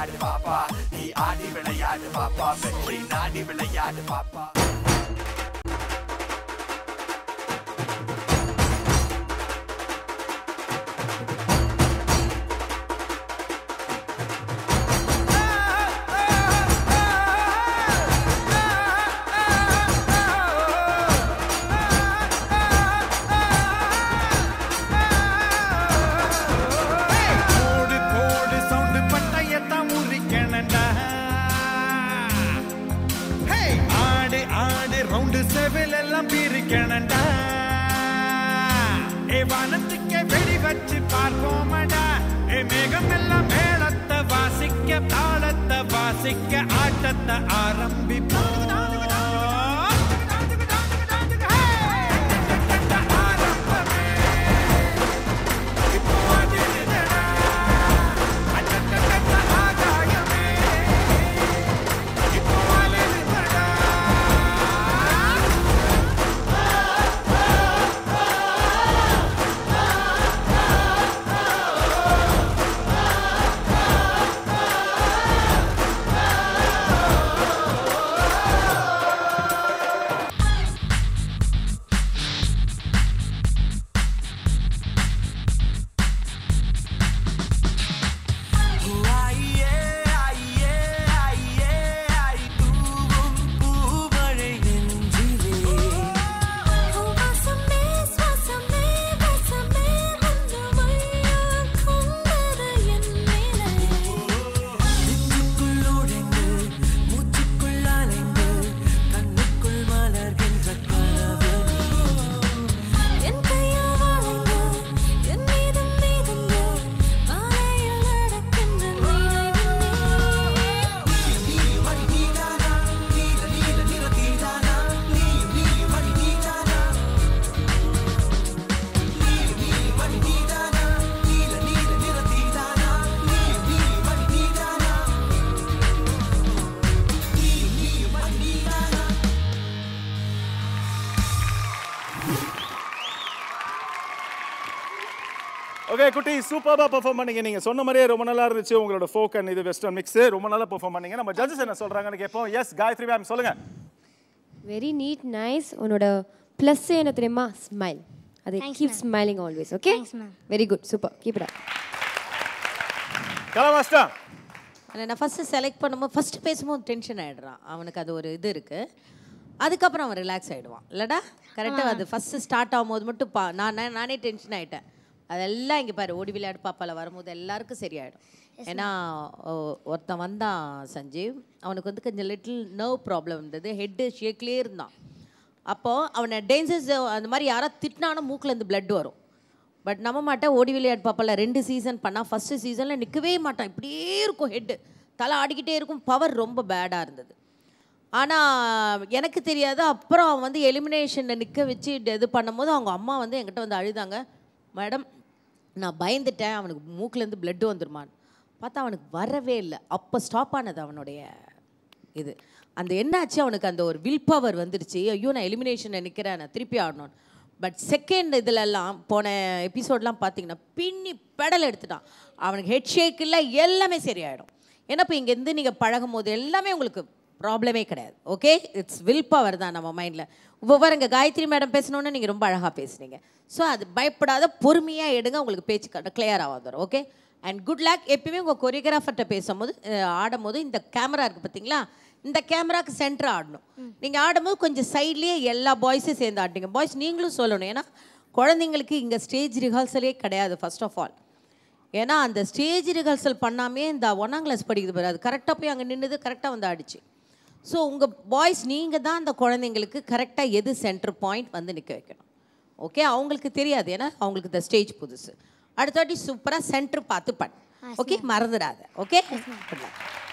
விளையாடு பாப்பா நீ ஆடி விளையாடு பாப்பா வெற்றி நாடி விளையாடு பாப்பா போடு போடு சவுண்டு பட்டயத்தான் முறிக்கணண்டா ஹே ஆடு ஆடு ரவுண்டு செவில் எல்லாம் பிரிக்கணண்டா ஏ வானத்துக்கே வெடி வச்சு பார்ப்போமடா ஏ மேகம் எல்லாம் மேளத்தை வாசிக்க தாளத்தை வாசிக்க ஆட்டத்தை ஆரம்பிப்போம் ஆரம்பமே இப்போ அதிருதடா அட்டட்டட்ட ஆகாயமே இப்போ அலறுதடா வாசமே சுவாசமே வாசமே மஞ்சமையா கொண்டது என் மேலே என் கையால் வளைந்து என் மீதும் மீதுந்து மாலையில் நடக்கின்ற நினைவு நீ ஓகே குட்டி சூப்பராக பெர்ஃபார்ம் பண்ணீங்க நீங்க சொன்ன மாதிரியே ரொம்ப நல்லா இருந்துச்சு உங்களோட ஃபோக் அண்ட் இது வெஸ்டர்ன் மிக்ஸ் ரொம்ப நல்லா பெர்ஃபார்ம் பண்ணீங்க நம்ம ஜட்ஜஸ் என்ன சொல்றாங்கன்னு கேட்போம் எஸ் காயத்ரி மேம் சொல்லுங்க வெரி நீட் நைஸ் உன்னோட ப்ளஸ் என்ன தெரியுமா ஸ்மைல் அது keep smiling always okay very good super keep it Kala master ஆனால் நான் ஃபஸ்ட்டு செலக்ட் பண்ணும்போது ஃபஸ்ட்டு பேசும்போது டென்ஷன் ஆகிடுறான் அவனுக்கு அது ஒரு இது இருக்குது அதுக்கப்புறம் அவன் ரிலாக்ஸ் ஆகிடுவான் இல்லைடா கரெக்டாக அது ஃபஸ்ட்டு ஸ்டார்ட் ஆகும்போது மட்டும் பா நான் நான் நானே டென்ஷன் ஆகிட்டேன் அதெல்லாம் இங்கே பாரு ஓடி விளையாடு பாப்பால வரும்போது எல்லாருக்கும் சரியாயிடும் ஏன்னா ஒ- ஒருத்தன் வந்தான் சஞ்சீவ் அவனுக்கு வந்து கொஞ்சம் லிட்டில் நர்வ் ப்ராப்ளம் இருந்தது ஹெட்டு ஷேக்லேயே இருந்தான் அப்போது அவனை டேஞ்சர்ஸ் அந்த மாதிரி யாராவது திட்டினாலும் மூக்குலேருந்து blood வரும் பட் நம்ப மாட்டேன் ஓடி விளையாடு பாப்பல ரெண்டு சீசன் பண்ணால் ஃபஸ்ட்டு சீசனில் நிற்கவே மாட்டான் இப்படியே இருக்கும் ஹெட்டு தலை ஆடிக்கிட்டே இருக்கும் பவர் ரொம்ப பேடாக இருந்தது ஆனால் எனக்கு தெரியாது அப்புறம் அவன் வந்து எலிமினேஷனில் நிற்க வச்சு இது பண்ணும்போது அவங்க அம்மா வந்து என்கிட்ட வந்து அழுதாங்க மேடம் நான் பயந்துட்டேன் அவனுக்கு மூக்குலேருந்து பிளட்டு வந்துருமான்னு பார்த்தா அவனுக்கு வரவே இல்லை அப்போ ஸ்டாப் ஆனது அவனுடைய இது அந்த என்னாச்சு அவனுக்கு அந்த ஒரு வில் பவர் வந்துருச்சு ஐயோ நான் எலிமினேஷனில் நிற்கிறேன் நான் திருப்பி ஆடணும் பட் செகண்ட் இதுலலாம் போன எபிசோட்லாம் பார்த்தீங்கன்னா பின்னி பெடல் எடுத்துட்டான் அவனுக்கு ஹெட் ஷேக் இல்லை எல்லாமே சரியாயிடும் ஏன்னா இப்போ இங்கேருந்து நீங்கள் பழகும் போது எல்லாமே உங்களுக்கு ப்ராப்ளமே கிடையாது ஓகே இட்ஸ் வில் பவர் தான் நம்ம மைண்டில் ஒவ்வொருங்க காயத்ரி மேடம் பேசணுன்னு நீங்கள் ரொம்ப அழகாக பேசுனீங்க ஸோ அது பயப்படாத பொறுமையாக எடுங்க உங்களுக்கு பேச்சு கிளியராக வந்துடும் ஓகே அண்ட் குட் லக் எப்பயுமே உங்கள் கொரியோகிராஃபர்கிட்ட பேசும்போது அஹ், ஆடும்போது இந்த கேமரா இருக்குது பார்த்தீங்களா இந்த கேமராக்கு சென்டர் ஆடணும் நீங்கள் ஆடும்போது கொஞ்சம் சைட்லேயே எல்லா பாய்ஸும் சேர்ந்து ஆடுங்க பாய்ஸ் நீங்களும் சொல்லணும் ஏன்னா குழந்தைங்களுக்கு இங்கே ஸ்டேஜ் ரிஹர்சலே கிடையாது ஃபர்ஸ்ட் ஆஃப் ஆல் ஏன்னா அந்த ஸ்டேஜ் ரிஹர்சல் பண்ணாமே இந்த ஒன்றாம் கிளாஸ் படிக்குது பாரு அது கரெக்டாக போய் அங்கே நின்றுது கரெக்டாக வந்து ஆடிச்சு ஸோ உங்கள் பாய்ஸ் நீங்கள் தான் அந்த குழந்தைங்களுக்கு கரெக்டாக எது சென்டர் பாயிண்ட் வந்து நிற்க வைக்கணும் ஓகே அவங்களுக்கு தெரியாது ஏன்னா அவங்களுக்கு இந்த ஸ்டேஜ் புதுசு அடுத்த வாட்டி சூப்பராக சென்டர் பார்த்து பண்ணு ஓகே மறந்துடாத ஓகே